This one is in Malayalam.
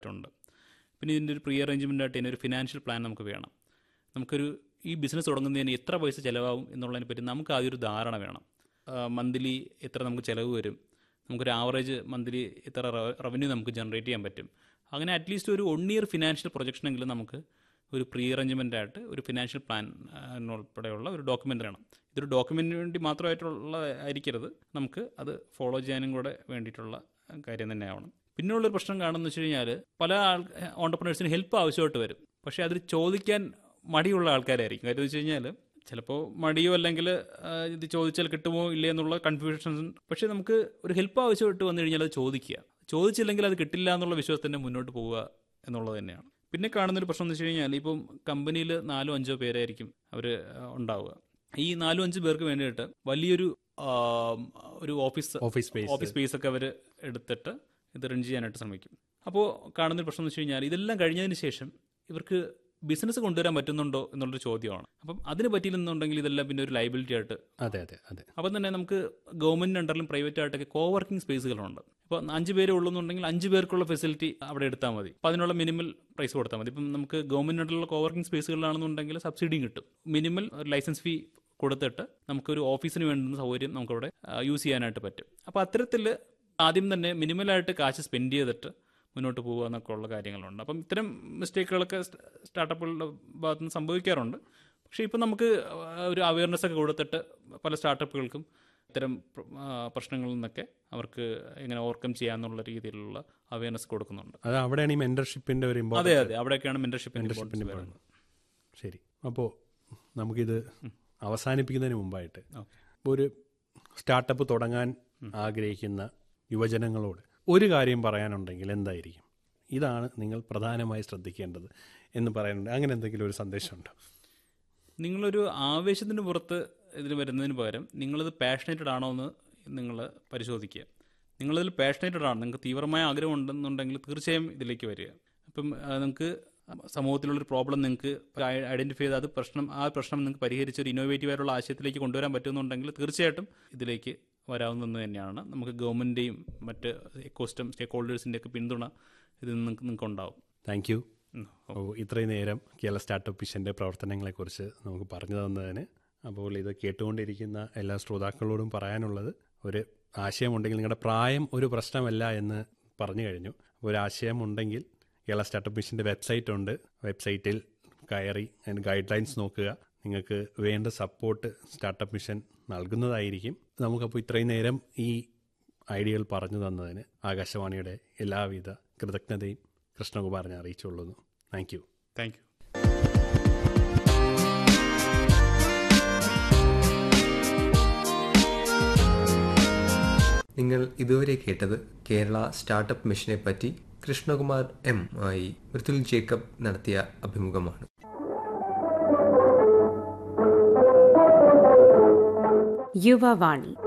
ഉണ്ട് പിന്നെ ഇതിൻ്റെ ഒരു പ്രീ അറേഞ്ച്മെൻ്റ് ആയിട്ട് ഇതിനൊരു ഫിനാൻഷ്യൽ പ്ലാൻ നമുക്ക് വേണം നമുക്കൊരു ഈ ബിസിനസ് തുടങ്ങുന്നതിന് എത്ര പൈസ ചിലവാകും എന്നുള്ളതിനെ പറ്റി നമുക്ക് ആദ്യം ഒരു ധാരണ വേണം മന്ത്ലി എത്ര നമുക്ക് ചിലവ് വരും നമുക്കൊരു ആവറേജ് മന്ത്ലി എത്ര റവന്യൂ നമുക്ക് ജനറേറ്റ് ചെയ്യാൻ പറ്റും അങ്ങനെ അറ്റ്ലീസ്റ്റ് ഒരു വൺ ഇയർ ഫിനാൻഷ്യൽ പ്രൊജക്ഷനെങ്കിലും നമുക്ക് ഒരു പ്രീ അറേഞ്ച്മെൻ്റ് ആയിട്ട് ഒരു ഫിനാൻഷ്യൽ പ്ലാൻ ഉൾപ്പെടെയുള്ള ഒരു ഡോക്യുമെൻ്റ് വേണം ഇതൊരു ഡോക്യുമെൻറ്റിന് വേണ്ടി മാത്രമായിട്ടുള്ള ആയിരിക്കരുത് നമുക്ക് അത് ഫോളോ ചെയ്യാനും കൂടെ വേണ്ടിയിട്ടുള്ള കാര്യം തന്നെ ആവണം പിന്നെയുള്ളൊരു പ്രശ്നം കാണുന്നത് വെച്ച് കഴിഞ്ഞാൽ പല ആൾ ഓണ്ടർപ്രണേഴ്സിന് ഹെൽപ്പ് ആവശ്യമായിട്ട് വരും പക്ഷേ അതിൽ ചോദിക്കാൻ മടിയുള്ള ആൾക്കാരായിരിക്കും കാര്യം വെച്ച് കഴിഞ്ഞാൽ ചിലപ്പോൾ മടിയോ അല്ലെങ്കിൽ ഇത് ചോദിച്ചാൽ കിട്ടുമോ ഇല്ലേ എന്നുള്ള കൺഫ്യൂഷൻ പക്ഷേ നമുക്ക് ഒരു ഹെൽപ്പ് ആവശ്യമായിട്ട് വന്നു കഴിഞ്ഞാൽ അത് ചോദിക്കുക ചോദിച്ചില്ലെങ്കിൽ അത് കിട്ടില്ല എന്നുള്ള വിശ്വാസത്തിൻ്റെ മുന്നോട്ട് പോവുക എന്നുള്ളത് തന്നെയാണ് പിന്നെ കാണുന്നൊരു പ്രശ്നം എന്ന് വെച്ച് കഴിഞ്ഞാൽ ഇപ്പം കമ്പനിയിൽ നാലോ അഞ്ചോ പേരായിരിക്കും അവർ ഉണ്ടാവുക ഈ നാലും അഞ്ച് പേർക്ക് വേണ്ടിയിട്ട് വലിയൊരു ഒരു office office space office space ഒക്കെ അവർ എടുത്തിട്ട് ഇത് റൺ ചെയ്യാനായിട്ട് ശ്രമിക്കും അപ്പോൾ കാണുന്നൊരു പ്രശ്നം എന്ന് വെച്ച് കഴിഞ്ഞാൽ ഇതെല്ലാം കഴിഞ്ഞതിന് ശേഷം ഇവർക്ക് ബിസിനസ് കൊണ്ടുവരാൻ പറ്റുന്നുണ്ടോ എന്നുള്ളൊരു ചോദ്യമാണ് അപ്പം അതിന് പറ്റിയില്ലെന്നുണ്ടെങ്കിൽ ഇതെല്ലാം പിന്നെ ഒരു ലൈബിലിറ്റി ആയിട്ട് അതെ അതെ അതെ അപ്പം തന്നെ നമുക്ക് ഗവൺമെൻറ് അണ്ടറിലും പ്രൈവറ്റ് ആയിട്ടൊക്കെ കോ വർക്കിംഗ് സ്പേസുകളുണ്ട് ഇപ്പോൾ അഞ്ച് പേര് ഉള്ളൂന്നുണ്ടെങ്കിൽ അഞ്ച് പേർക്കുള്ള ഫെസിലിറ്റി അവിടെ എടുത്താൽ മതി അപ്പോൾ അതിനുള്ള മിനിമൽ പ്രൈസ് കൊടുത്താൽ മതി ഇപ്പം നമുക്ക് ഗവൺമെൻറ് അണ്ടറിലുള്ള കോ വർക്കിംഗ് സ്പേസുകളിലാണെന്നുണ്ടെങ്കിൽ സബ്സിഡിയും കിട്ടും മിനിമൽ ലൈസൻസ് ഫീ കൊടുത്തിട്ട് നമുക്കൊരു ഓഫീസിന് വേണ്ടുന്ന സൗകര്യം നമുക്കവിടെ യൂസ് ചെയ്യാനായിട്ട് പറ്റും അപ്പോൾ അത്തരത്തിൽ ആദ്യം തന്നെ മിനിമലായിട്ട് കാശ് സ്പെൻഡ് ചെയ്തിട്ട് മുന്നോട്ട് പോകുക എന്നൊക്കെ ഉള്ള കാര്യങ്ങളുണ്ട് അപ്പം ഇത്തരം മിസ്റ്റേക്കുകളൊക്കെ സ്റ്റാർട്ടപ്പുകളുടെ ഭാഗത്ത് നിന്ന് സംഭവിക്കാറുണ്ട് പക്ഷേ ഇപ്പം നമുക്ക് ഒരു അവയർനെസ് ഒക്കെ കൊടുത്തിട്ട് പല സ്റ്റാർട്ടപ്പുകൾക്കും ഇത്തരം പ്രശ്നങ്ങളിൽ നിന്നൊക്കെ അവർക്ക് എങ്ങനെ ഓവർകം ചെയ്യാന്നുള്ള രീതിയിലുള്ള അവയർനെസ് കൊടുക്കുന്നുണ്ട് അത് അവിടെയാണ് ഈ മെന്റർഷിപ്പിന്റെ ഒരു അതെ അതെ അവിടെയൊക്കെയാണ് മെന്റർഷിപ്പിന്റെ മെന്റർഷിപ്പിന്റെ പറയുന്നത് ശരി അപ്പോൾ നമുക്കിത് അവസാനിപ്പിക്കുന്നതിന് മുമ്പായിട്ട് ഒരു സ്റ്റാർട്ടപ്പ് തുടങ്ങാൻ ആഗ്രഹിക്കുന്ന യുവജനങ്ങളോട് ഒരു കാര്യം പറയാനുണ്ടെങ്കിൽ എന്തായിരിക്കും ഇതാണ് നിങ്ങൾ പ്രധാനമായി ശ്രദ്ധിക്കേണ്ടത് എന്ന് പറയാനുണ്ട് അങ്ങനെ എന്തെങ്കിലും ഒരു സന്ദേശമുണ്ടോ നിങ്ങളൊരു ആവേശത്തിന് പുറത്ത് ഇതിൽ വരുന്നതിന് പകരം നിങ്ങളിത് പാഷനേറ്റഡ് ആണോ എന്ന് നിങ്ങൾ പരിശോധിക്കുക നിങ്ങളിതിൽ പാഷനേറ്റഡ് ആണ് നിങ്ങൾക്ക് തീവ്രമായ ആഗ്രഹം ഉണ്ടെന്നുണ്ടെങ്കിൽ തീർച്ചയായും ഇതിലേക്ക് വരിക അപ്പം നിങ്ങൾക്ക് സമൂഹത്തിലുള്ളൊരു പ്രോബ്ലം നിങ്ങൾക്ക് ഐഡൻറ്റിഫൈ ചെയ്ത് അത് പ്രശ്നം ആ പ്രശ്നം നിങ്ങൾക്ക് പരിഹരിച്ച് ഒരു ഇന്നോവേറ്റീവ് ആയിട്ടുള്ള ആശയത്തിലേക്ക് കൊണ്ടുവരാൻ പറ്റുന്നുണ്ടെങ്കിൽ തീർച്ചയായിട്ടും ഇതിലേക്ക് വരാവുന്നത് തന്നെയാണ് നമുക്ക് ഗവൺമെൻറ്റിൻ്റെയും മറ്റ് എക്കോസിസ്റ്റം സ്റ്റേക്ക് ഹോൾഡേഴ്സിൻ്റെ ഒക്കെ പിന്തുണ ഇതിൽ നിന്ന് നിങ്ങൾക്ക് ഉണ്ടാവും താങ്ക് യു ഇത്രയും നേരം കേരള സ്റ്റാർട്ടപ്പ് മിഷൻ്റെ പ്രവർത്തനങ്ങളെക്കുറിച്ച് നമുക്ക് പറഞ്ഞു തന്നതിന് അപ്പോൾ ഇത് കേട്ടുകൊണ്ടിരിക്കുന്ന എല്ലാ ശ്രോതാക്കളോടും പറയാനുള്ളത് ഒരു ആശയമുണ്ടെങ്കിൽ നിങ്ങളുടെ പ്രായം ഒരു പ്രശ്നമല്ല എന്ന് പറഞ്ഞു കഴിഞ്ഞു ഒരു ആശയമുണ്ടെങ്കിൽ കേരള സ്റ്റാർട്ടപ്പ് മിഷൻ്റെ വെബ്സൈറ്റ് ഉണ്ട് വെബ്സൈറ്റിൽ കയറി അതിൻ്റെ ഗൈഡ് ലൈൻസ് നോക്കുക നിങ്ങൾക്ക് വേണ്ട സപ്പോർട്ട് സ്റ്റാർട്ടപ്പ് മിഷൻ നൽകുന്നതായിരിക്കും നമുക്കപ്പോൾ ഇത്രയും നേരം ഈ ഐഡിയകൾ പറഞ്ഞു തന്നതിന് ആകാശവാണിയുടെ എല്ലാവിധ കൃതജ്ഞതയും കൃഷ്ണകുമാറിനെ അറിയിച്ചുകൊള്ളുന്നു താങ്ക് യു താങ്ക് യു നിങ്ങൾ ഇതുവരെ കേട്ടത് കേരള സ്റ്റാർട്ടപ്പ് മിഷനെ പറ്റി കൃഷ്ണകുമാർ എം ആയി മൃദുൽ ജേക്കബ് നടത്തിയ അഭിമുഖമാണ് യുവവാണി